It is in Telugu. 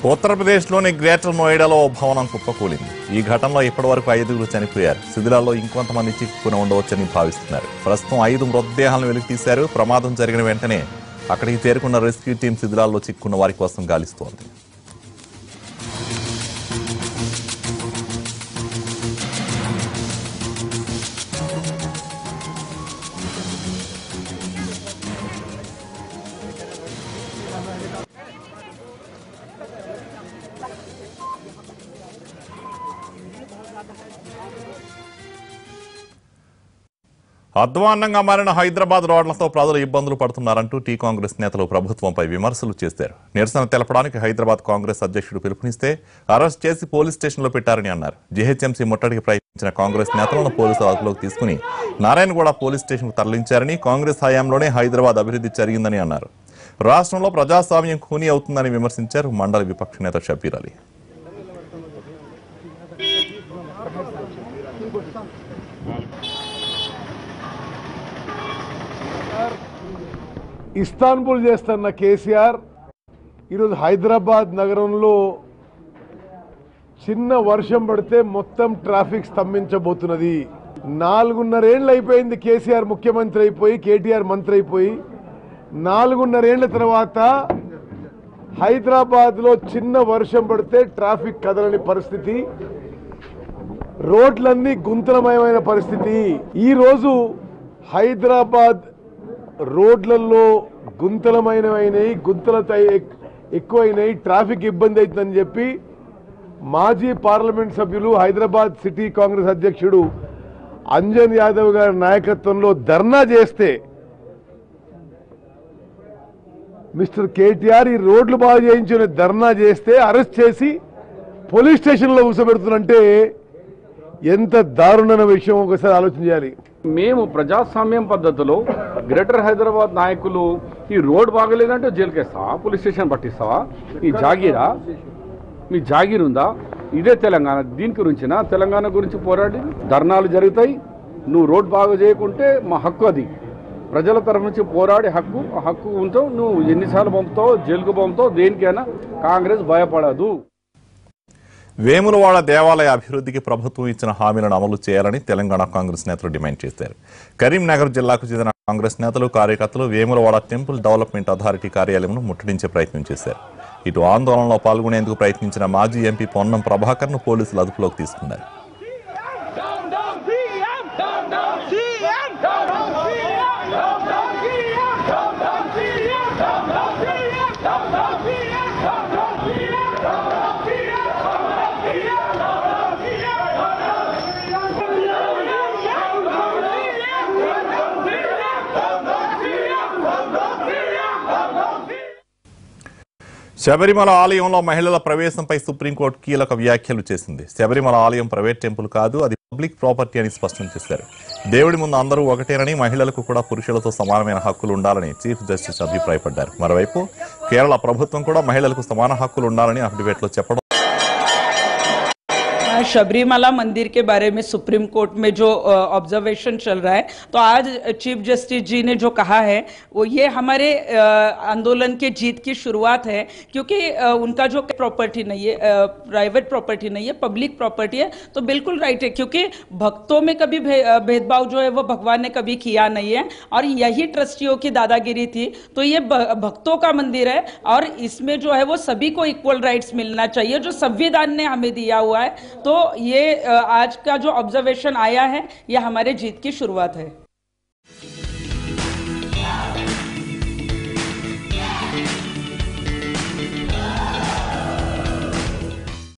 ఉత్తరప్రదేశ్లోని గ్రేటర్ నోయిడాలో ఓ భవనం కుప్పకూలింది ఈ ఘటనలో ఇప్పటివరకు ఐదుగురు చనిపోయారు శిథిలాల్లో ఇంకొంతమంది చిక్కుకుని ఉండవచ్చని భావిస్తున్నారు ప్రస్తుతం ఐదు మృతదేహాలను వెలికి తీశారు ప్రమాదం జరిగిన వెంటనే అక్కడికి చేరుకున్న రెస్క్యూ టీం శిథిలాల్లో చిక్కున్న వారి కోసం గాలిస్తోంది అధ్వాన్నంగా మారిన హైదరాబాద్ రోడ్లతో ప్రజలు ఇబ్బందులు పడుతున్నారంటూ టీ కాంగ్రెస్ నేతలు ప్రభుత్వంపై విమర్శలు చేశారు నిరసన తెలపడానికి హైదరాబాద్ కాంగ్రెస్ అధ్యక్షుడు పిలుపునిస్తే అరెస్ట్ చేసి పోలీస్ స్టేషన్లో పెట్టారని అన్నారు జీహెచ్ఎంసీ ముట్టడికి ప్రయత్నించిన కాంగ్రెస్ నేతలను పోలీసులు అదుపులోకి తీసుకుని నారాయణగూడ పోలీస్ స్టేషన్కు తరలించారని కాంగ్రెస్ హయాంలోనే హైదరాబాద్ అభివృద్ధి జరిగిందని అన్నారు రాష్ట్రంలో ప్రజాస్వామ్యం ఖూనీ అవుతుందని విమర్శించారు మండలి విపక్ష నేత షబీర్ అలీ ఇస్తాన్బుల్ చేస్తున్న కేసీఆర్ ఈరోజు హైదరాబాద్ నగరంలో చిన్న వర్షం పడితే మొత్తం ట్రాఫిక్ స్తంభించబోతున్నది నాలుగున్నరేళ్ళు అయిపోయింది కేసీఆర్ ముఖ్యమంత్రి అయిపోయి కేటీఆర్ మంత్రి అయిపోయి నాలుగున్నరేళ్ల తర్వాత హైదరాబాద్లో చిన్న వర్షం పడితే ట్రాఫిక్ కదలని పరిస్థితి రోడ్లన్నీ గుంతలమయమైన పరిస్థితి ఈరోజు హైదరాబాద్ రోడ్లలో గుంతలమైనవైనాయి గుంతల ఎక్కువైనాయి ట్రాఫిక్ ఇబ్బంది అవుతుందని చెప్పి మాజీ పార్లమెంట్ సభ్యులు హైదరాబాద్ సిటీ కాంగ్రెస్ అధ్యక్షుడు అంజన్ యాదవ్ గారి నాయకత్వంలో ధర్నా చేస్తే మిస్టర్ కేటీఆర్ ఈ రోడ్లు బాగు చేయించిన ధర్నా చేస్తే అరెస్ట్ చేసి పోలీస్ స్టేషన్లో కూర్చోబెడుతున్నంటే ఎంత దారుణమైన విషయం ఒకసారి ఆలోచన చేయాలి మేము ప్రజాస్వామ్యం పద్ధతిలో గ్రేటర్ హైదరాబాద్ నాయకులు ఈ రోడ్ బాగలేదంటే జైలుకేస్తావా పోలీస్ స్టేషన్ పట్టిస్తావా ఈ జాగీరా మీ జాగీర్ ఉందా ఇదే తెలంగాణ దీని గురించిన తెలంగాణ గురించి పోరాడి ధర్నాలు జరుగుతాయి నువ్వు రోడ్ బాగు చేయకుంటే మా హక్కు అది ప్రజల తరఫు నుంచి పోరాడి హక్కు ఆ హక్కు ఉంటూ నువ్వు ఎన్నిసార్లు పంపుతావు జైలుకు పంపుతావు దేనికైనా కాంగ్రెస్ భయపడదు వేములవాడ దేవాలయ అభివృద్ధికి ప్రభుత్వం ఇచ్చిన హామీలను అమలు చేయాలని తెలంగాణ కాంగ్రెస్ నేతలు డిమాండ్ చేశారు కరీంనగర్ జిల్లాకు చెందిన కాంగ్రెస్ నేతలు కార్యకర్తలు వేములవాడ టెంపుల్ డెవలప్మెంట్ అథారిటీ కార్యాలయంను ముట్టడించే ప్రయత్నం చేశారు ఇటు ఆందోళనలో పాల్గొనేందుకు ప్రయత్నించిన మాజీ ఎంపీ పొన్నం ప్రభాకర్ను పోలీసులు అదుపులోకి తీసుకున్నారు Down, down, CM! Down, down, CM! Down, down, CM! Down, down, CM! Down, down, CM! Down, down, CM! Down, down, CM! Down, down, CM! Down, down, CM! Down, down, CM! Down, down, CM! Sabarimala ఆలయంలో మహిళల ప్రవేశంపై సుప్రీంకోర్టు కీలక వ్యాఖ్యలు చేసింది శబరిమల ఆలయం ప్రైవేట్ టెంపుల్ కాదు అది పబ్లిక్ ప్రాపర్టీ అని స్పష్టం చేశారు దేవుడి ముందు అందరూ ఒకటేనని మహిళలకు కూడా పురుషులతో సమానమైన హక్కులు ఉండాలని చీఫ్ జస్టిస్ అభిప్రాయపడ్డారు మరోవైపు కేరళ ప్రభుత్వం కూడా మహిళలకు సమాన హక్కులు ఉండాలని అఫిడవిట్లో చెప్పడం शबरीमला मंदिर के बारे में सुप्रीम कोर्ट में जो ऑब्जर्वेशन चल रहा है तो आज चीफ जस्टिस जी ने जो कहा है वो ये हमारे अ, आंदोलन के जीत की शुरुआत है क्योंकि अ, उनका जो प्रॉपर्टी नहीं है प्राइवेट प्रॉपर्टी नहीं है पब्लिक प्रॉपर्टी है तो बिल्कुल राइट है क्योंकि भक्तों में कभी भे- अ, भेदभाव जो है वो भगवान ने कभी किया नहीं है और यही ट्रस्टियों की दादागिरी थी तो ये भ- भक्तों का मंदिर है और इसमें जो है वो सभी को इक्वल राइट्स मिलना चाहिए जो संविधान ने हमें दिया हुआ है तो ये अ, आज का जो ऑब्जर्वेशन आया है ये हमारे जीत की शुरुआत है